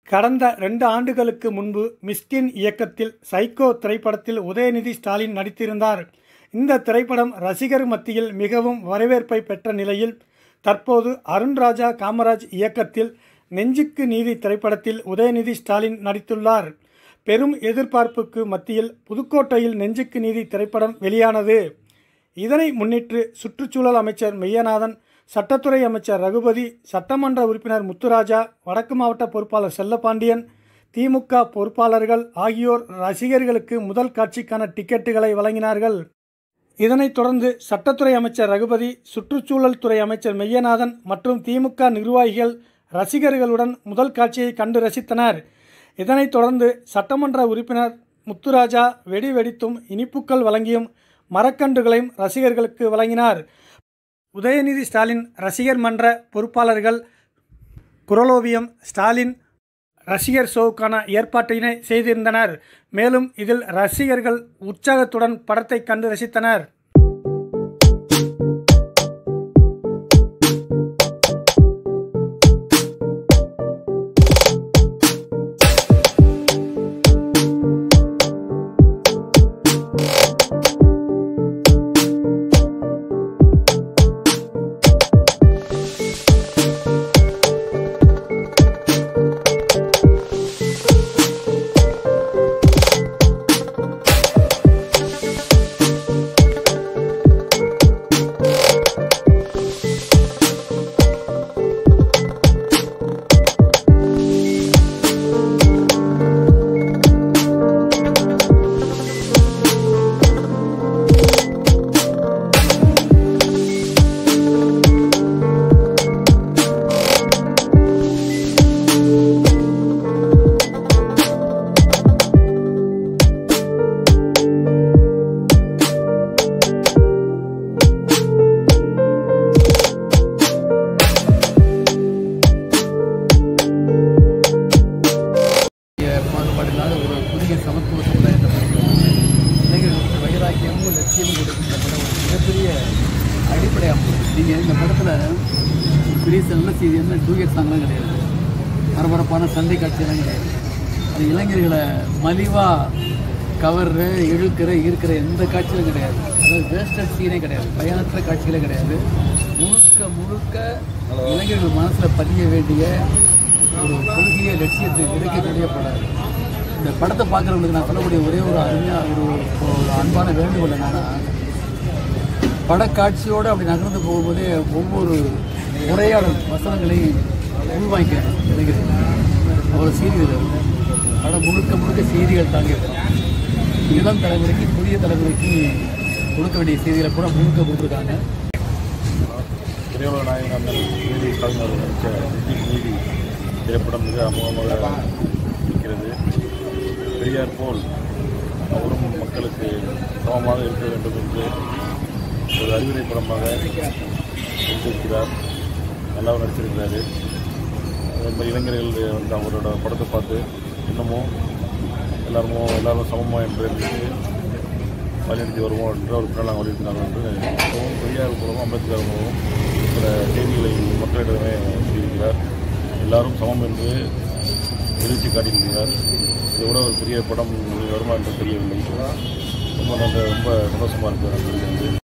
கடந்த ரெண்டு ஆண்டுகளுக்கு முன்பு மிஸ்கின் இயக்கத்தில் சைக்கோ திரைப்படத்தில் உதயநிதி ஸ்டாலின் நடித்திருந்தார் இந்த திரைப்படம் ரசிகர் மத்தியில் மிகவும் வரவேற்பை பெற்ற நிலையில் தற்போது அருண்ராஜா காமராஜ் இயக்கத்தில் நெஞ்சுக்கு நீதி திரைப்படத்தில் உதயநிதி ஸ்டாலின் நடித்துள்ளார் பெரும் எதிர்பார்ப்புக்கு மத்தியில் புதுக்கோட்டையில் நெஞ்சுக்கு நீதி திரைப்படம் வெளியானது இதனை முன்னிட்டு சுற்றுச்சூழல் அமைச்சர் மெய்யநாதன் சட்டத்துறை அமைச்சர் ரகுபதி சட்டமன்ற உறுப்பினர் முத்துராஜா வடக்கு மாவட்ட பொறுப்பாளர் செல்லப்பாண்டியன் திமுக பொறுப்பாளர்கள் ஆகியோர் ரசிகர்களுக்கு முதல் காட்சிக்கான டிக்கெட்டுகளை வழங்கினார்கள் இதனைத் தொடர்ந்து சட்டத்துறை அமைச்சர் ரகுபதி சுற்றுச்சூழல் துறை அமைச்சர் மெய்யநாதன் மற்றும் திமுக நிர்வாகிகள் ரசிகர்களுடன் முதல் காட்சியை கண்டு ரசித்தனர் இதனைத் தொடர்ந்து சட்டமன்ற உறுப்பினர் முத்துராஜா வெடி வெடித்தும் இனிப்புக்கள் வழங்கியும் மரக்கன்றுகளையும் ரசிகர்களுக்கு வழங்கினார் உதயநிதி ஸ்டாலின் ரசிகர் மன்ற பொறுப்பாளர்கள் குரலோவியம் ஸ்டாலின் ரசிகர் ஷோவுக்கான ஏற்பாட்டினை செய்திருந்தனர் மேலும் இதில் ரசிகர்கள் உற்சாகத்துடன் படத்தை கண்டு ரசித்தனர் பாகுபாடில்லாத ஒரு புதிய சமத்துவ சமுதாயத்தை படைக்கிறோம் இளைஞர்களுக்கு வைராக்கியமும் லட்சியமும் கொடுக்கும் இந்த படம் ஒரு மிகப்பெரிய அடிப்படையாகும் நீங்கள் இந்த படத்தில் பெரிய நல்ல செய்தி என்ன டூயட் சாங்லாம் கிடையாது பரபரப்பான சண்டை காட்சியெல்லாம் கிடையாது அது இளைஞர்களை மலிவாக கவர்ற இழுக்கிற ஈர்க்கிற எந்த காட்சியும் கிடையாது அதாவது வேஸ்டட் சீனே கிடையாது பயனற்ற காட்சிகளே கிடையாது முழுக்க முழுக்க இளைஞர்கள் மனசில் பதிய வேண்டிய ஒரு கொள்கையை லட்சியத்தை கிடைக்கக்கூடிய படம் இந்த படத்தை பார்க்குறவங்களுக்கு நான் சொல்லக்கூடிய ஒரே ஒரு அருமையாக ஒரு ஒரு அன்பான வேண்டுகோள் என்னன்னா படக்காட்சியோடு அப்படி நகர்ந்து போகும்போதே ஒவ்வொரு உரையாடல் வசனங்களையும் உள்வாங்கிக்கணும் இளைஞர்கள் அவ்வளோ செய்திகள் இருக்கு. படம் முழுக்க முழுக்க செய்திகள் தாங்கி இருக்கும் இளம் தலைமுறைக்கு புதிய தலைமுறைக்கு கொடுக்க வேண்டிய செய்திகளை கூட முழுக்க கொடுத்துருக்காங்க திரையுலக நாயகன் அண்ணன் நீதி ஸ்டாலின் அவர்கள் நடித்த நீதி நீதி திரைப்படம் மிக அமோகமாக இருக்கிறது பெரியார் போல் அவரும் மக்களுக்கு சமமாக இருக்க வேண்டும் என்று ஒரு அறிவுரை படமாக எடுத்திருக்கிறார் நல்லாவும் நடிச்சிருக்கிறாரு அதே மாதிரி இளைஞர்கள் வந்து அவரோட படத்தை பார்த்து இன்னமும் எல்லாருமோ எல்லாரும் சமமாக என்று நினைத்து வழிநடத்தி வருவோம் என்ற ஒரு பின்னலாம் வலியுறுத்தினார்கள் என்று மிகவும் பெரியார் மூலமும் அம்பேத்கர் மூலமும் சில செய்திகளை மக்களிடமே சொல்லியிருக்கிறார் எல்லாரும் சமம் என்று நிறுத்தி காட்டியிருக்கிறார் இதை விட ஒரு பெரிய படம் வருமா என்று தெரியவில்லை ரொம்ப நல்ல ரொம்ப சந்தோஷமாக இருக்கிறது